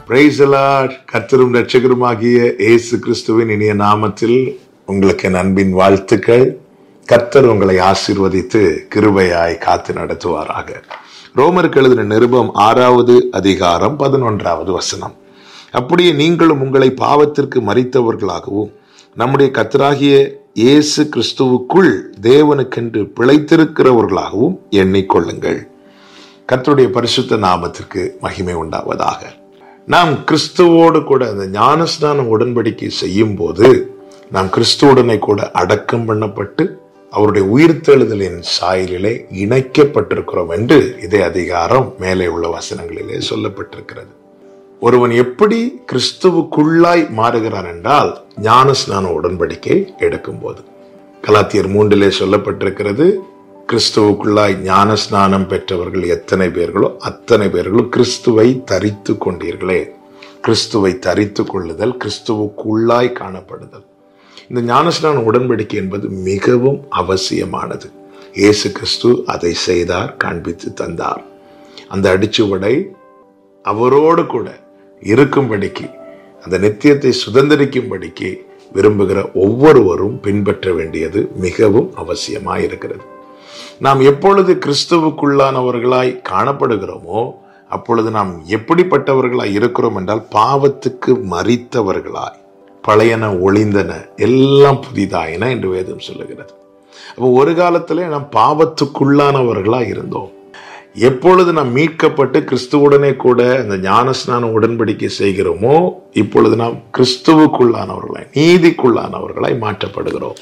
பிரைசலாட் கர்த்தரும் ரட்சகருமாகிய இயேசு கிறிஸ்துவின் இனிய நாமத்தில் உங்களுக்கு என் அன்பின் வாழ்த்துக்கள் கர்த்தர் உங்களை ஆசீர்வதித்து கிருபையாய் காத்து நடத்துவாராக ரோமருக்கு எழுதின நிருபம் ஆறாவது அதிகாரம் பதினொன்றாவது வசனம் அப்படியே நீங்களும் உங்களை பாவத்திற்கு மறித்தவர்களாகவும் நம்முடைய கர்த்தராகிய இயேசு கிறிஸ்துவுக்குள் தேவனுக்கென்று பிழைத்திருக்கிறவர்களாகவும் எண்ணிக்கொள்ளுங்கள் கர்த்தருடைய பரிசுத்த நாமத்திற்கு மகிமை உண்டாவதாக நாம் கிறிஸ்துவோடு கூட அந்த ஞானஸ்நானம் உடன்படிக்கை செய்யும் போது நாம் கிறிஸ்துவுடனே கூட அடக்கம் பண்ணப்பட்டு அவருடைய உயிர்த்தெழுதலின் சாயலிலே இணைக்கப்பட்டிருக்கிறோம் என்று இதே அதிகாரம் மேலே உள்ள வசனங்களிலே சொல்லப்பட்டிருக்கிறது ஒருவன் எப்படி கிறிஸ்துவுக்குள்ளாய் மாறுகிறான் என்றால் ஞானஸ்நான உடன்படிக்கை எடுக்கும்போது கலாத்தியர் மூன்றிலே சொல்லப்பட்டிருக்கிறது கிறிஸ்துவுக்குள்ளாய் ஞான ஸ்நானம் பெற்றவர்கள் எத்தனை பேர்களோ அத்தனை பேர்களும் கிறிஸ்துவை தரித்து கொண்டீர்களே கிறிஸ்துவை தரித்து கொள்ளுதல் கிறிஸ்துவுக்குள்ளாய் காணப்படுதல் இந்த ஞானஸ்நான உடன்படிக்கை என்பது மிகவும் அவசியமானது இயேசு கிறிஸ்து அதை செய்தார் காண்பித்து தந்தார் அந்த அடிச்சுவடை அவரோடு கூட இருக்கும்படிக்கு அந்த நித்தியத்தை சுதந்திரிக்கும்படிக்கு விரும்புகிற ஒவ்வொருவரும் பின்பற்ற வேண்டியது மிகவும் அவசியமாய் இருக்கிறது நாம் எப்பொழுது கிறிஸ்துவுக்குள்ளானவர்களாய் காணப்படுகிறோமோ அப்பொழுது நாம் எப்படிப்பட்டவர்களாய் இருக்கிறோம் என்றால் பாவத்துக்கு மறித்தவர்களாய் பழையன ஒளிந்தன எல்லாம் புதிதாயின என்று வேதம் சொல்லுகிறது அப்போ ஒரு காலத்திலே நாம் பாவத்துக்குள்ளானவர்களாய் இருந்தோம் எப்பொழுது நாம் மீட்கப்பட்டு கிறிஸ்துவுடனே கூட இந்த ஞானஸ்நான உடன்படிக்கை செய்கிறோமோ இப்பொழுது நாம் கிறிஸ்துவுக்குள்ளானவர்களாய் நீதிக்குள்ளானவர்களாய் மாற்றப்படுகிறோம்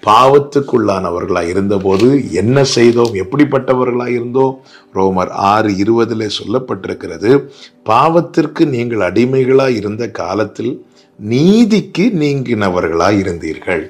பாவத்துக்குள்ளானவர்களாய் இருந்தபோது என்ன செய்தோம் எப்படிப்பட்டவர்களாய் இருந்தோம் ரோமர் ஆறு இருபதிலே சொல்லப்பட்டிருக்கிறது பாவத்திற்கு நீங்கள் அடிமைகளாய் இருந்த காலத்தில் நீதிக்கு நீங்கினவர்களாய் இருந்தீர்கள்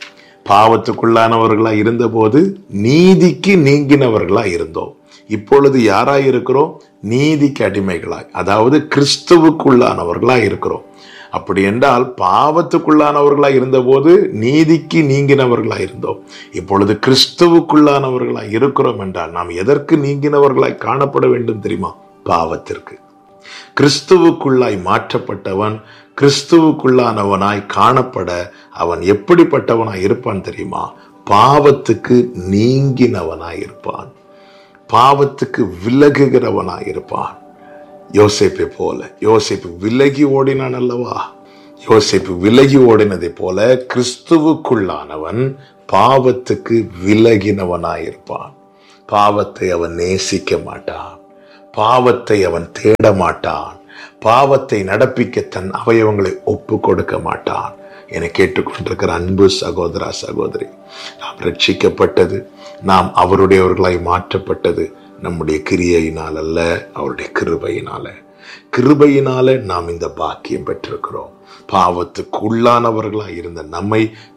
பாவத்துக்குள்ளானவர்களாய் இருந்தபோது நீதிக்கு நீங்கினவர்களாய் இருந்தோம் இப்பொழுது யாராய் இருக்கிறோம் நீதிக்கு அடிமைகளாய் அதாவது கிறிஸ்துவுக்குள்ளானவர்களாய் இருக்கிறோம் அப்படி என்றால் பாவத்துக்குள்ளானவர்களாய் இருந்தபோது நீதிக்கு நீங்கினவர்களாய் இருந்தோம் இப்பொழுது கிறிஸ்துவுக்குள்ளானவர்களாய் இருக்கிறோம் என்றால் நாம் எதற்கு நீங்கினவர்களாய் காணப்பட வேண்டும் தெரியுமா பாவத்திற்கு கிறிஸ்துவுக்குள்ளாய் மாற்றப்பட்டவன் கிறிஸ்துவுக்குள்ளானவனாய் காணப்பட அவன் எப்படிப்பட்டவனாய் இருப்பான் தெரியுமா பாவத்துக்கு நீங்கினவனாய் இருப்பான் பாவத்துக்கு விலகுகிறவனாய் இருப்பான் யோசிப்பை போல யோசிப்பு விலகி ஓடினான் அல்லவா யோசிப்பு விலகி ஓடினதை போல கிறிஸ்துவுக்குள்ளானவன் பாவத்துக்கு விலகினவனாய் இருப்பான் பாவத்தை அவன் நேசிக்க மாட்டான் பாவத்தை அவன் தேட மாட்டான் பாவத்தை நடப்பிக்க தன் அவயவங்களை ஒப்பு கொடுக்க மாட்டான் என கேட்டுக்கொண்டிருக்கிற அன்பு சகோதரா சகோதரி நாம் ரட்சிக்கப்பட்டது நாம் அவருடையவர்களாய் மாற்றப்பட்டது நம்முடைய கிரியையினால் அல்ல அவருடைய கிருபையினால கிருபையினால நாம் இந்த பாக்கியம் பெற்றிருக்கிறோம் பாவத்துக்கு உள்ளானவர்களாய் இருந்த நம்மை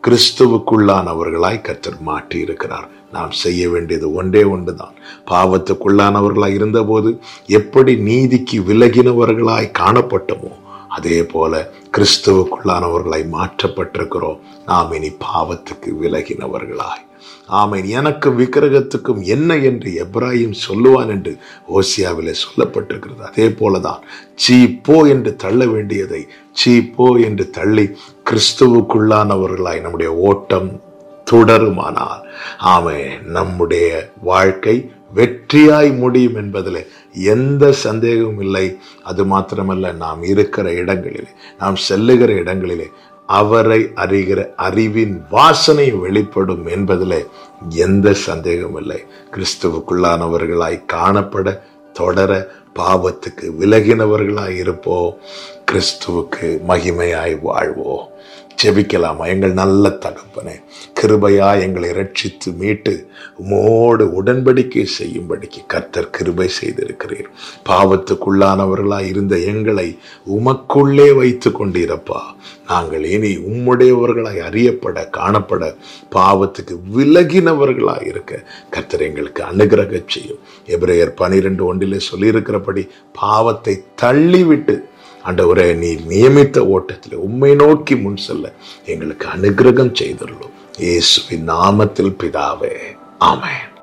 கிறிஸ்துவுக்குள்ளானவர்களாய் கத்தர் மாற்றி இருக்கிறார் நாம் செய்ய வேண்டியது ஒன்றே ஒன்றுதான் பாவத்துக்குள்ளானவர்களாய் இருந்தபோது எப்படி நீதிக்கு விலகினவர்களாய் காணப்பட்டோமோ அதே போல கிறிஸ்துவுக்குள்ளானவர்களாய் மாற்றப்பட்டிருக்கிறோம் நாம் இனி பாவத்துக்கு விலகினவர்களாய் ஆமேன் எனக்கும் விக்கிரகத்துக்கும் என்ன என்று எப்ராஹிம் சொல்லுவான் என்று ஓசியாவிலே சொல்லப்பட்டிருக்கிறது அதே போலதான் சீ போ என்று தள்ள வேண்டியதை சீ போ என்று தள்ளி கிறிஸ்துவுக்குள்ளானவர்களாய் நம்முடைய ஓட்டம் தொடருமானால் ஆமே நம்முடைய வாழ்க்கை வெற்றியாய் முடியும் என்பதில் எந்த சந்தேகமும் இல்லை அது மாத்திரமல்ல நாம் இருக்கிற இடங்களிலே நாம் செல்லுகிற இடங்களிலே அவரை அறிகிற அறிவின் வாசனை வெளிப்படும் என்பதில் எந்த சந்தேகமும் இல்லை கிறிஸ்துவுக்குள்ளானவர்களாய் காணப்பட தொடர பாவத்துக்கு விலகினவர்களாய் இருப்போம் கிறிஸ்துவுக்கு மகிமையாய் வாழ்வோம் ஜெபிக்கலாமா எங்கள் நல்ல தகப்பனே கிருபையா எங்களை ரட்சித்து மீட்டு உமோடு உடன்படிக்கை செய்யும்படிக்கு கர்த்தர் கிருபை செய்திருக்கிறீர் பாவத்துக்குள்ளானவர்களாய் இருந்த எங்களை உமக்குள்ளே வைத்து கொண்டிருப்பா நாங்கள் இனி உம்முடையவர்களாய் அறியப்பட காணப்பட பாவத்துக்கு விலகினவர்களாய் இருக்க கர்த்தர் எங்களுக்கு அனுகிரக செய்யும் எபிரேயர் பனிரெண்டு ஒன்றிலே சொல்லியிருக்கிறபடி பாவத்தை தள்ளிவிட்டு ஆண்டவரே நீ நியமித்த ஓட்டத்தில் உண்மை நோக்கி முன் செல்ல எங்களுக்கு அனுகிரகம் செய்துள்ளோம் இயேசுவின் நாமத்தில் பிதாவே ஆமென்